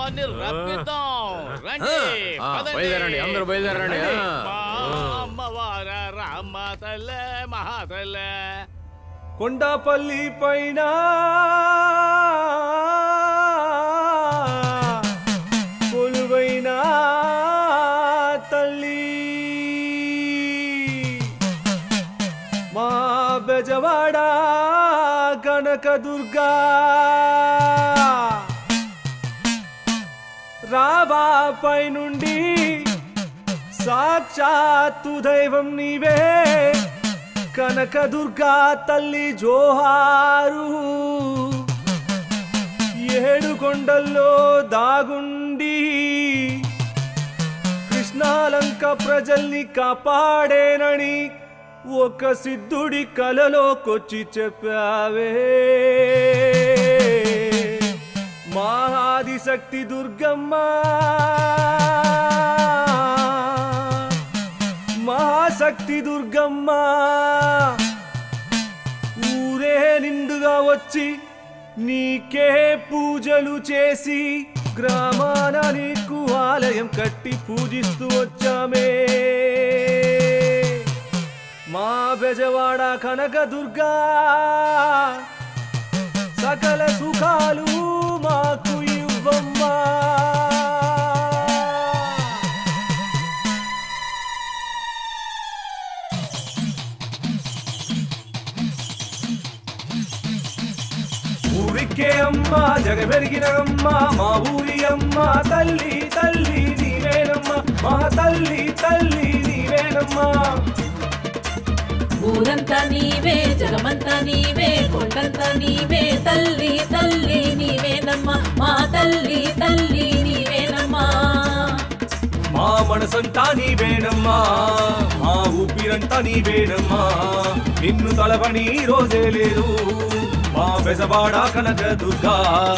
అమ్మవారిని రప్పిద్దాం రండి ఆ, పదండి. బయలుదేరండి, అందరూ బయలుదేరండి, రండి. ఆ. మా ఆ. అమ్మవార రామ తల్లే మహాతల్లే కొండపల్లి పైన కొలువైన తల్లి మా బెజవాడ కనకదుర్గా రావా పైనుండి సాక్షాత్తు దైవం నీవే కనకదుర్గా తల్లి జోహారు ఏడు కొండల్లో దాగుండి కృష్ణాలంక ప్రజల్ని కాపాడేనని ఒక సిద్ధుడి కలలోకొచ్చి చెప్పావే మహాదిశక్తి దుర్గమ్మ మహాశక్తి దుర్గమ్మ ఊరే నిండుగా వచ్చి నీకే పూజలు చేసి గ్రామాన నీకు ఆలయం కట్టి పూజిస్తూ వచ్చామే మా బెజవాడ కనక దుర్గా సకల సుఖాలు మాకు ఇవ్వమ్మా ఊరికే అమ్మ జగమెరిగిన అమ్మ మా ఊరి అమ్మ తల్లి తల్లి నీవేనమ్మ మా తల్లి తల్లి నీవేనమ్మా ఊరంతా నీవే జగమంతా నీవే కొండంతా నీవే తల్లి తల్లి నీవేనమ్మా మా తల్లి తల్లి నీవేనమ్మా మా మనసంతా నీవేనమ్మా మా ఊపిరంతా నీవేనమ్మా నిన్ను తలవని రోజే లేదు మా బెజవాడ కనక దుర్గా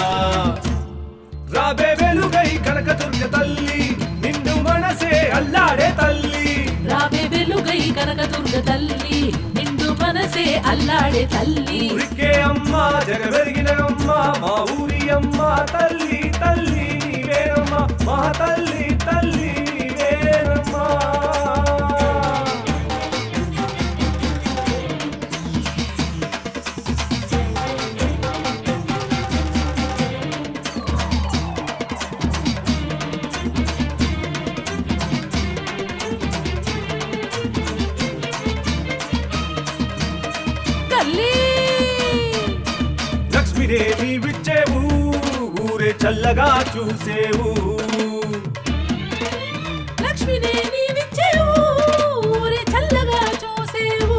రాబే వెలుగై కనక దుర్గ తల్లి నిన్ను మనసే అల్లాడే తల్లి రావే వెలుగై కనకదుర్గ తల్లి నిండు మనసే అల్లాడే తల్లి ఊరికే అమ్మ జగమెరిగిన అమ్మ మా ఊరి అమ్మ తల్లి తల్లి నీవేనమ్మా మా తల్లి తల్లి నీవేనమ్మా తల్లి లక్ష్మీదేవి విచ్చేవు ఊరే చల్లగా చూసేవు లక్ష్మినే నీవిచ్చేవు ఊరే చల్లగా చూసేవు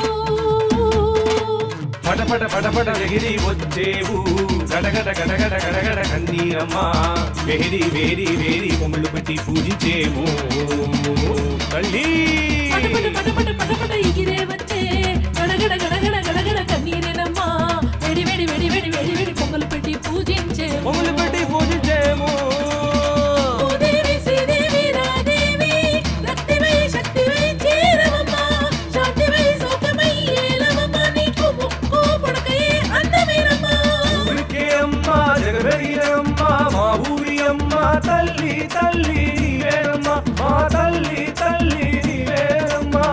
పటపట పటపట ఎగిరి వచ్చేవు గడగడ గడగడ గడగడ కన్నీరమ్మా వేడి వేడి వేడి కొమ్ములు పెట్టి పూజించేము తల్లి పటపట పటపట పటపట ఎగిరే వచ్చే గడగడ గడగడ గడగడ కన్నీరేనమ్మా వెడి వెడి వెడి వెడి వెడి వెడి పొంగలు పెట్టి పూజించే కొమ్ములు పెట్టి పూజించేము భూదేవి శ్రీదేవి రాదేవి రక్తివై శక్తివై చేరవమ్మా శాంతివై సౌఖ్యమై ఏలవమ్మా నీకు ముక్కు పుడకయే అందమేనమ్మా ఊరికే అమ్మ జగబెరిగిన అమ్మ మా ఊరి అమ్మ తల్లి తల్లి నీవేనమ్మా మా తల్లి తల్లి నీవేనమ్మా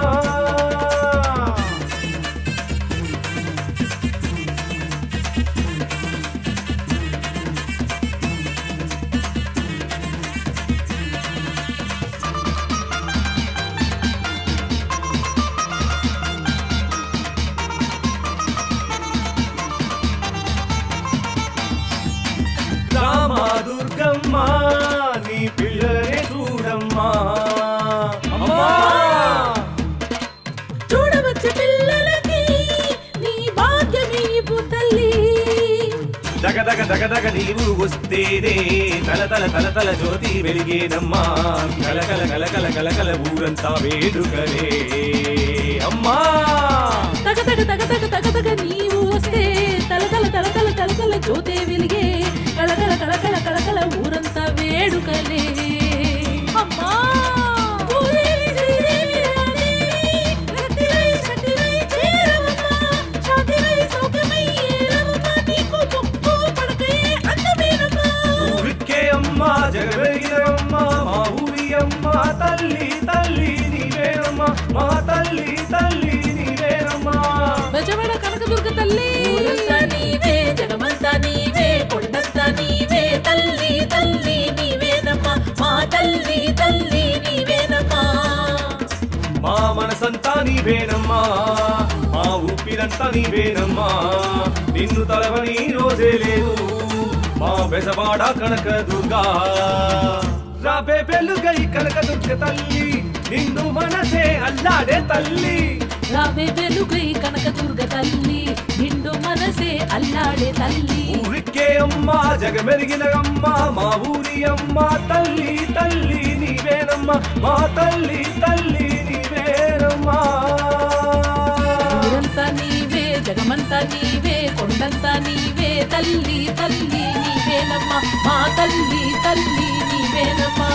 రామ దుర్గమ్మ నీ పిల్లనే చూడమ్మా అమ్మా చూడవచ్చు పిల్లలకి నీ భాగ్యమే తల్లి దగ దగ దగ దగ నీవు వస్తేనే తల తల తల తల జ్యోతి వెలిగేనమ్మా కల కల కల కల కల కల ఊరంతా వేడుకలే అమ్మా తగ తగ తగ తగ తగ తగ నీవు వస్తే తల తల తల తల తల తల జ్యోతే వెలిగే కళకళ కళకళ కళకళ ఊరంతా వేడుకలే అమ్మా భూదేవి శ్రీదేవి రాదేవి, రక్తివై శక్తివై చేరవమ్మా, శాంతివై సౌఖ్యమై ఏలవమ్మా, నీకు ముక్కు పడకయే అందమేనమ్మా. ఊరికే అమ్మ అమ్మ జగమెరిగినమ్మ మా ఊరి అమ్మ తల్లి తల్లి నీవేనమ్మ మా తల్లి తల్లి నీవేనమ్మా బెజవాడ కనకదుర్గ తల్లి ఊరంతా నీవే జగమంతా నీవే కొండంతా నీవే తల్లి తల్లి నీవేనమ్మా మా తల్లి తల్లి నీవేనమ్మా మా మనసంతా నీవేనమ్మా మా ఊపిరంతా నీవేనమ్మా నిన్ను తలవని రోజే లేదు మా బెసవాడ కనక దుర్గా రాబే వెలుగై కనక దుర్గ తల్లి నిన్ను మనసే అల్లాడే తల్లి రావే వెలుగై కనకదుర్గ తల్లి నిండు మనసే అల్లాడే తల్లి ఊరికే అమ్మా జగమెరిగిన అమ్మ మా ఊరి అమ్మ తల్లి తల్లి నీవేనమ్మా మా తల్లి తల్లి నీవేనమ్మా ఊరంతా నీవే జగమంతా నీవే కొండంతా నీవే తల్లి తల్లి నీవేనమ్మా మా తల్లి తల్లి నీవేనమ్మా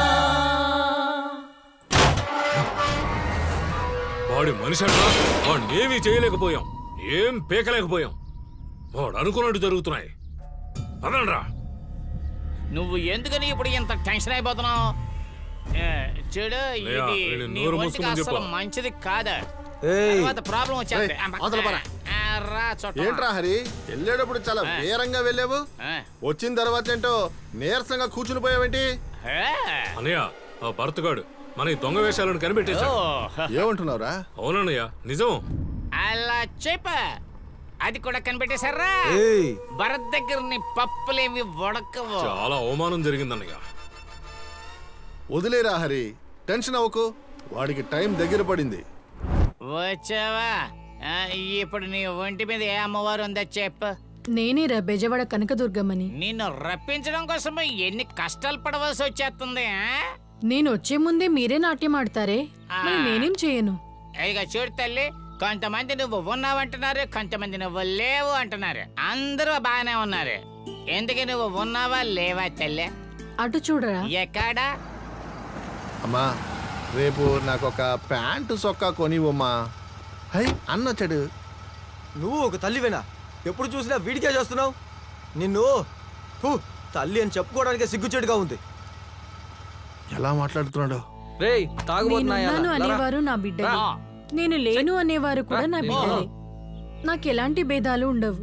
వాడి మనిషి అంటా వాడిని ఏమీ చేయలేకపోయాం ఏం పీకలేకపోయాం వాడు అనుకున్నట్టు జరుగుతున్నాయి పదండ్రా నువ్వు ఎందుకని ఇప్పుడు ఇంత టెన్షన్ అయిపోతున్నావు ఏ, చూడు అయ్యా, ఇది వీడిని నీ నోరు ఒంటికి మూసుకుని అసలు చెప్పు. మంచిది కాదు ఏయ్ తర్వాత ప్రాబ్లం వచ్చేది ఏయ్, అవతల పరా. రా చుట్టం. ఏంట్రా హరి వెళ్ళేటప్పుడు చాలా ఆ. వేరంగా వెళ్ళావు ఆ, వచ్చిన తర్వాత ఏంటో నీరసంగా కూర్చుని పోయావేంటి ఏ, అనయ్య ఆ భర్తగాడు మన ఈ దొంగ వేషాలను ఓ, కనిపెట్టేశాడు ఏమంటున్నావురా అవునన్నయ్య నిజం అలా చెప్ప అది కూడా కనిపెట్టేశారా భరత్ దగ్గర నీ పప్పులేమి ఉడకవు చాలా అవమానం జరిగిందన్నయ్య వదిలేరా హరి టెన్షన్ అవ్వకు వాడికి టైం దగ్గర పడింది వచ్చావా ఆ, ఇప్పుడు నీ ఒంటి మీద ఏ అమ్మవారు ఉందో చెప్పు నేనేరా బెజవాడ కనకదుర్గమ్మని నిన్ను రప్పించడం కోసం ఎన్ని కష్టాలు పడవలసి వచ్చేస్తుంది ఆ? నేను వచ్చే ముందే మీరే నాట్యం ఆడతారే మరి నేనేం చేయను ఇక చూడు తల్లి కొంతమంది నువ్వు ఉన్నావంటున్నారు కొంతమంది నువ్వు లేవు అంటున్నారు అందరూ బాగానే ఉన్నారు ఎందుకు నువ్వు ఉన్నావా లేవా తల్లి అటు చూడరా ఎక్కడా అమ్మా రేపు నాకు ఒక ప్యాంటు సొక్కా కొనివ్వమ్మా హై అన్న వచ్చాడు నువ్వు ఒక తల్లివేనా ఎప్పుడు చూసినా వీడికే చేస్తున్నావు నిన్ను ఫు, తల్లి అని చెప్పుకోవడానికే సిగ్గుచేటుగా ఉంది ఎలా మాట్లాడుతున్నాడు రేయ్ నేనున్నాను అనేవారు నా బిడ్డలే ఆ. నేను లేను అనేవారు కూడా నా బిడ్డలే నాకు ఎలాంటి భేదాలు ఉండవు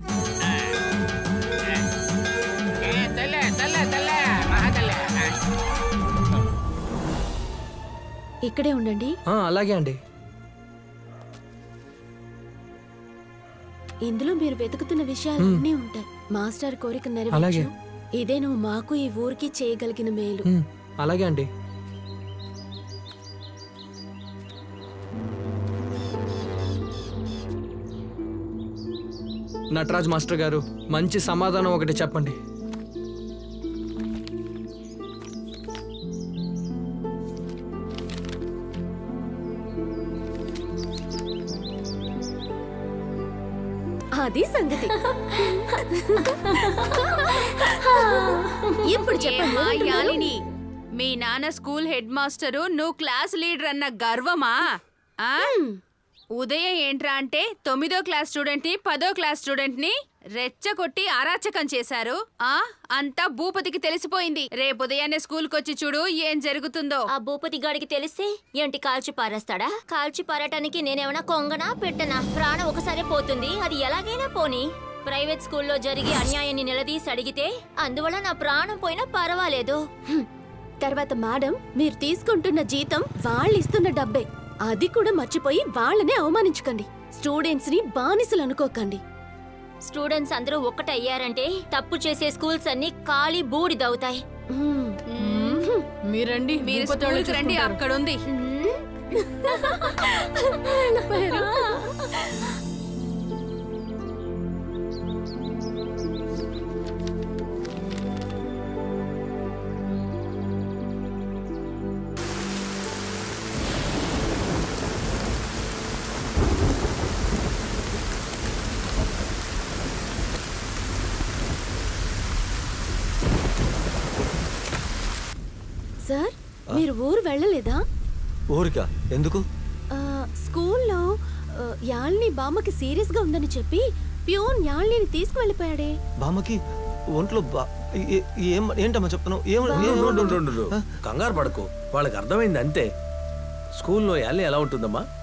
ఏ, తల్లి తల్లి తల్లి మహాతల్లి ఆ. ఇక్కడే ఉండండి అలాగే అండి ఇందులో మీరు వెతుకుతున్న విషయాలు అన్నీ ఉంటాయి మాస్టర్ కోరిక నెరవేర్చు అలాగే. ఇదే నువ్వు మాకు ఈ ఊరికి చేయగలిగిన మేలు అలాగే అండి నటరాజ్ మాస్టర్ గారు మంచి సమాధానం ఒకటి చెప్పండి అది సంగతి ఇప్పుడు చెప్పండి ఏమ్మా, ఏమంటున్నారు? యాలిని మీ నాన్న స్కూల్ హెడ్ మాస్టరు నువ్వు క్లాస్ లీడర్ అన్న గర్వమా ఆ? ఉదయం ఏంట్రా అంటే తొమ్మిదో క్లాస్ స్టూడెంట్ ని పదో క్లాస్ స్టూడెంట్ ని రెచ్చగొట్టి అరాచకం చేశారు ఆ అంతా భూపతికి తెలిసిపోయింది రేపు ఉదయాన్నే స్కూల్ కొచ్చి చూడు ఏం జరుగుతుందో ఆ భూపతి గాడికి తెలిస్తే ఏంటి కాల్చి పారేస్తాడా కాల్చి పారటానికి నేనేమైనా కొంగనా పెట్టనా ప్రాణం ఒకసారి పోతుంది అది ఎలాగైనా పోని ప్రైవేట్ స్కూల్లో జరిగే అన్యాయాన్ని నిలదీసి అడిగితే అందువల్ల నా ప్రాణం పోయినా పర్వాలేదు తర్వాత మేడం మీరు తీసుకుంటున్న జీతం వాళ్ళు ఇస్తున్న డబ్బే అది కూడా మర్చిపోయి వాళ్ళనే అవమానించకండి స్టూడెంట్స్ ని బానిసలు అనుకోకండి స్టూడెంట్స్ అందరూ ఒక్కటయ్యారంటే తప్పు చేసే స్కూల్స్ అన్ని ఖాళీ బూడిదవుతాయి మీరండి మీరు భూపతి వాళ్ళు స్కూల్కి రండి చూసుకుంటారు. అక్కడ ఉంది సార్ మీరు ఊరు వెళ్ళలేదా ఊరికా ఎందుకు ఆ, స్కూల్లో ఆ, యాழ்ని బామ్మకి సీరియస్ గా ఉందని చెప్పి ప్యూన్ యాழ்ని తీసుకువెళ్ళిపోయాడే బామ్మకి ఒంట్లో బా ఏ- ఏం ఏంటమ్మా చెప్తున్నావు ఏం ఏం- ఉండు, ఉండు, ఉండు, ఉండు. కంగారు పడకు వాళ్ళకి అర్థమైంది అంతే స్కూల్లో యాలి ఎలా ఉంటుందమ్మా